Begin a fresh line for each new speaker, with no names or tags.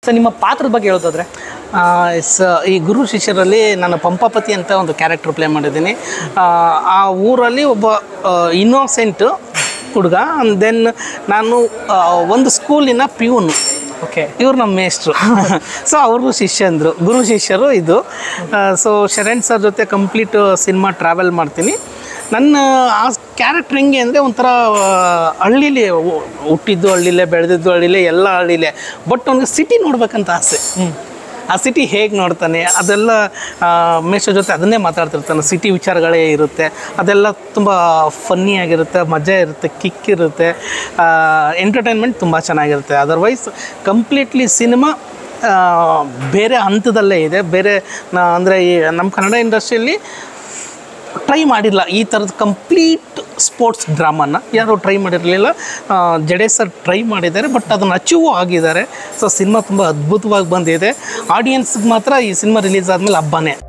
so ನಿಮ್ಮ ಪಾತ್ರದ ಬಗ್ಗೆ ಹೇಳೋದಾದ್ರೆ
ಆ, ಸ ಈ ಗುರು ಶಿಷ್ಯರಲ್ಲಿ ನಾನು ಪಂಪಾಪತಿ ಅಂತ ಒಂದು ಕ್ಯಾರೆಕ್ಟರ್ ಪ್ಲೇ ಮಾಡಿದ್ದೀನಿ ಆ, ಆ ಊರಲ್ಲಿ ಒಬ್ಬ ಇನ್ನೋಸೆಂಟ್ ಹುಡುಗ ದೆನ್ ನಾನು ಆ, ಒಂದು ಸ್ಕೂಲಿನ ಪ್ಯೂನು
ಓಕೆ
ಇವ್ರು ನಮ್ಮ ಮೇಷ್ಟ್ರು ಸೊ ಅವರು ಶಿಷ್ಯಂದರು ಗುರು ಶಿಷ್ಯರು ಇದು ಸೊ ಶರಣ್ ಸರ್ ಜೊತೆ ಕಂಪ್ಲೀಟ್ ಸಿನಿಮಾ ಟ್ರಾವೆಲ್ ಮಾಡ್ತೀನಿ ನನ್ನ ಆ ಕ್ಯಾರೆಕ್ಟರ್ ಹೆಂಗೆ ಅಂದರೆ ಒಂಥರ ಆ, ಹಳ್ಳಿಲಿ ಹು- ಹುಟ್ಟಿದ್ದು ಹಳ್ಳಿಲೇ ಬೆಳೆದಿದ್ದು ಹಳ್ಳಿಲೇ ಎಲ್ಲ ಹಳ್ಳಿಲೇ ಬಟ್ ಅವ್ನಿಗೆ ಸಿಟಿ ನೋಡ್ಬೇಕಂತ ಆಸೆ ಆ ಸಿಟಿ ಹೇಗೆ ನೋಡ್ತಾನೆ ಅದೆಲ್ಲ ಆ, ಮೇಷ್ಟ್ರ ಜೊತೆ ಅದನ್ನೇ ಮಾತಾಡ್ತಿರ್ತಾನೆ ಸಿಟಿ ವಿಚಾರಗಳೇ ಇರುತ್ತೆ ಅದೆಲ್ಲ ತುಂಬ ಫನ್ನಿ ಆಗಿರುತ್ತೆ ಮಜಾ ಇರುತ್ತೆ ಕಿಕ್ ಇರುತ್ತೆ ಎಂಟರ್ಟೈನ್ಮೆಂಟ್ ತುಂಬ ಚೆನ್ನಾಗಿರುತ್ತೆ ಅದರ್ವೈಸ್ ಕಂಪ್ಲೀಟ್ಲಿ ಸಿನಿಮಾ ಬೇರೆ ಹಂತದಲ್ಲೇ ಇದೆ ಬೇರೆ ಅಂದರೆ ಈ ನಮ್ಮ ಕನ್ನಡ ಇಂಡಸ್ಟ್ರಿಯಲ್ಲಿ ಟ್ರೈ ಮಾಡಿಲ್ಲ ಈ ಥರದ ಕಂಪ್ಲೀಟ್ ಸ್ಪೋರ್ಟ್ಸ್ ಡ್ರಾಮಾನ ಯಾರು ಟ್ರೈ ಮಾಡಿರಲಿಲ್ಲ ಜಡೇ ಸರ್ ಟ್ರೈ ಮಾಡಿದ್ದಾರೆ ಬಟ್ ಅದನ್ನು ಅಚೀವ್ ಆಗಿದ್ದಾರೆ ಸೊ ಸಿನಿಮಾ ತುಂಬ ಅದ್ಭುತವಾಗಿ ಬಂದಿದೆ ಆಡಿಯನ್ಸ್ಗೆ ಮಾತ್ರ ಈ ಸಿನಿಮಾ ರಿಲೀಸ್ ಆದಮೇಲೆ ಹಬ್ಬನೇ